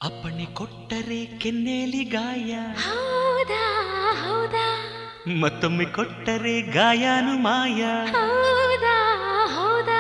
ಅಪ್ಪಣೆ ಕೊಟ್ಟರೆ ಕೆನ್ನೇಲಿ ಗಾಯ ಹೌದಾ ಹೌದಾ ಮತ್ತೊಮ್ಮೆ ಕೊಟ್ಟರೆ ಗಾಯನು ಮಾಯ ಹೌದಾ ಹೌದಾ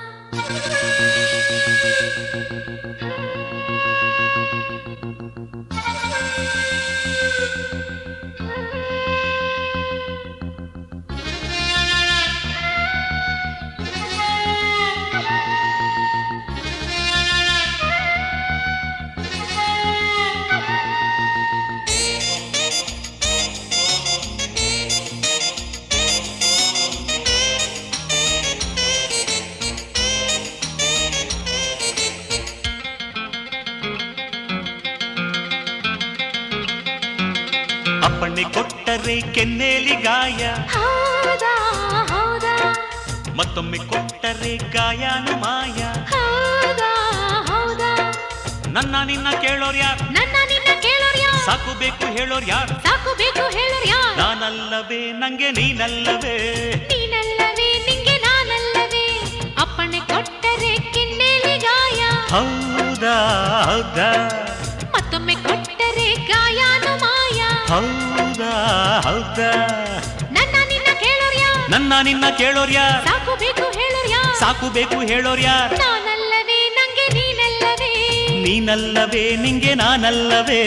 ಅಪ್ಪಣೆ ಕೊಟ್ಟರೆ ಕೆನ್ನೇಲಿ ಗಾಯ ಹೌದಾ ಹೌದಾ ಮತ್ತೊಮ್ಮೆ ಕೊಟ್ಟರೆ ಗಾಯನು ಮಾಯ ಹೌದಾ ಹೌದಾ ನನ್ನ ನಿನ್ನ ಕೇಳೋರ್ ಯಾರ್ ನನ್ನ ನಿನ್ನ ಕೇಳೋರ್ ಯಾರ್ ಸಾಕು ಬೇಕು ಹೇಳೋರ್ ಯಾರ್ ಸಾಕು ಬೇಕು ಹೇಳೋರ್ ಯಾರ್ ನಾನಲ್ಲವೇ ನಂಗೆ ನೀನಲ್ಲವೇ ನೀನಲ್ಲವೇ ನಿಂಗೆ ನಾನಲ್ಲವೇ ಅಪ್ಪಣೆ ಕೊಟ್ಟರೆ ಕಿನ್ನೇಲಿ ಗಾಯ ಹೌದಾ ಹೌದಾ ಮತ್ತೊಮ್ಮೆ ಕೊಟ್ಟರೆ ಗಾಯನು ಮಾಯ ಹೌದಾ ಹೌದಾ ನನ್ನ ನಿನ್ನ ಕೇಳೋರ್ ಯಾರ್ ನನ್ನ ನಿನ್ನ ಕೇಳೋರ್ ಯಾರ್ ಸಾಕು ಬೇಕು ಹೇಳೋರ್ ಯಾರ್ ಸಾಕು ಬೇಕು ಹೇಳೋರ್ ಯಾರ್ ನಾನಲ್ಲವೇ ನಂಗೆ ನೀನಲ್ಲವೇ ನೀನಲ್ಲವೇ ನಿಂಗೆ ನಾನಲ್ಲವೇ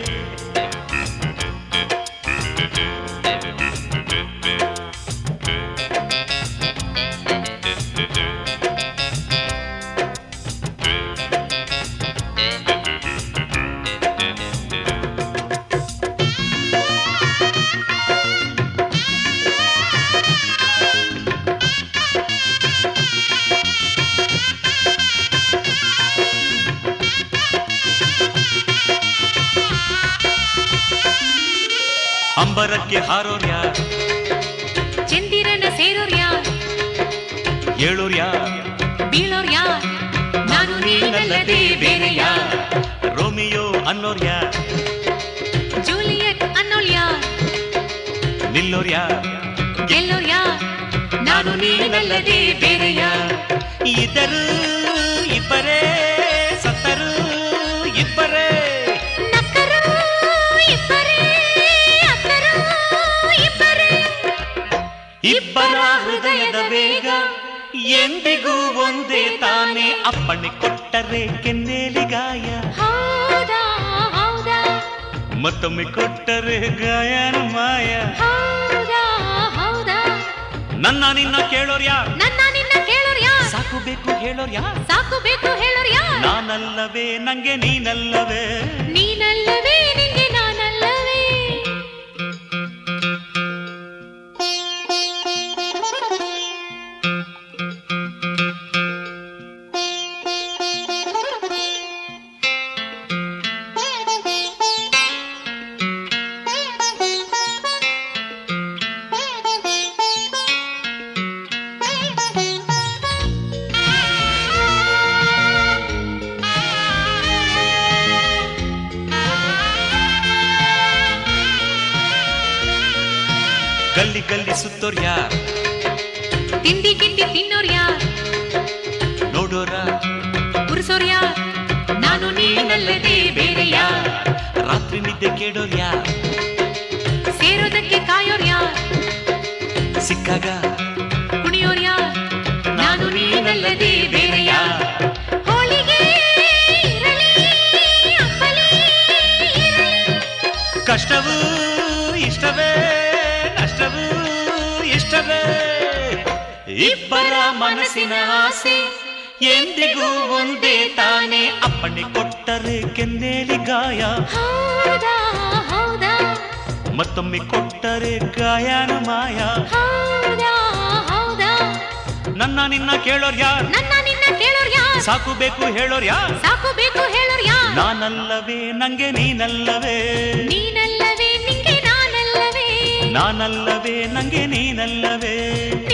ಅಂಬರಕ್ಕೆ ಹಾರೋರ್ ಯಾರ್ ಚಂದಿರನ ಸೇರೋರ್ ಯಾರ್ ಹೇಳೋರ್ ಯಾರ್ ಬೀಳೋರ್ ಯಾರ್ ನಾನು ನೀನಲ್ಲದೆ ಬೇರೆ ಯಾರ್ ರೋಮಿಯೋ ಅನ್ನೋರ್ ಯಾರ್ ಜೂಲಿಯಟ್ ಅನ್ನೋಳ್ ಯಾರ್ ನಿಲ್ಲೋರ್ ಯಾರ್ ಗೆಲ್ಲೋರ್ ಯಾರ್ ನಾನು ನೀನಲ್ಲದೆ ಬೇರೆ ಯಾರ್ ಇದ್ದರು ಇಬ್ಬರೇ ಸತ್ತರು ಇಬ್ಬರೇ ನಕ್ಕರು ಇಬ್ಬರೇ ಅತ್ತರು ಇಬ್ಬರೇ ಇಬ್ಬರ ಹೃದಯದ ವೇಗ ಎಂದಿಗೂ ಒಂದೇ ತಾನೇ ಅಪ್ಪಣೆ ಕೊಟ್ಟರೆ ಕೆನ್ನೇಲಿ ಗಾಯ ಹೌದಾ ಹೌದಾ ಮತ್ತೊಮ್ಮೆ ಕೊಟ್ಟರೆ ಗಾಯನ ಮಾಯ ಹೌದಾ ಹೌದಾ ನನ್ನ ನಿನ್ನ ಕೇಳೋರ್ ಯಾರ್ ನನ್ನ ನಿನ್ನ ಕೇಳೋರ್ ಯಾರ್ ಸಾಕು ಬೇಕು ಹೇಳೋರ್ ಯಾರ್ ಸಾಕು ಬೇಕು ಹೇಳೋರ್ ಯಾರ್ ನಾನಲ್ಲವೇ ನಂಗೆ ನೀನಲ್ಲವೇ ನೀನಲ್ಲವೇ ನಿಂಗೆ ನಾನಲ್ಲವೇ ಗಲ್ಲಿ ಗಲ್ಲಿ ಸುತ್ತೋರ್ ಯಾರ್ ತಿಂಡಿ ಗಿಂಡಿ ತಿನ್ನೋರ್ ಯಾರ್ ನೋಡೋರ ಉರ್ಸೋರ್ ಯಾರ್ ನಾನು ನೀನಲ್ಲದೆ ಬೇರೆ ಯಾರ್ ರಾತ್ರಿ ನಿದ್ದೆ ಕೇಳೋರ್ ಯಾರ್ ಸೇರೋದಕ್ಕೆ ಕಾಯೋರ್ ಯಾರ್ ಸಿಕ್ಕಾಗ ಕುಣಿಯೋರ್ ಯಾರ್ ನಾನು ನೀನಲ್ಲದೆ ಬೇರೆ ಯಾರ್ ಹೋಳಿಗೆ ಇರಲಿ ಅಂಬಲಿ ಇರಲಿ ಕಷ್ಟವೂ ಇಷ್ಟವೇ ನಷ್ಟವೂ ಇಷ್ಟವೇ ಇಬ್ಬರ ಮನಸ್ಸಿನ ಆಸೆ ಎಂದಿಗೂ ಒಂದೇ ತಾನೇ ಅಪ್ಪಣೆ ಕೊಟ್ಟರೆ ಕೆನ್ನೇಲಿ ಗಾಯ ಹೌದಾ ಹೌದಾ ಮತ್ತೊಮ್ಮೆ ಕೊಟ್ಟರೆ ಗಾಯನ ಮಾಯ ಹೌದಾ ಹೌದಾ ನನ್ನ ನಿನ್ನ ಕೇಳೋರ್ ಯಾರ್ ನನ್ನ ನಿನ್ನ ಕೇಳೋರ್ ಯಾರ್ ಸಾಕು ಬೇಕು ಹೇಳೋರ್ ಯಾರ್ ಸಾಕು ಬೇಕು ಹೇಳೋರ್ ಯಾರ್ ನಾನಲ್ಲವೇ ನಂಗೆ ನೀನಲ್ಲವೇ ನೀನಲ್ಲವೇ ನಿಂಗೆ ನಾನಲ್ಲವೇ ನಾನಲ್ಲವೇ ನಂಗೆ ನೀನಲ್ಲವೇ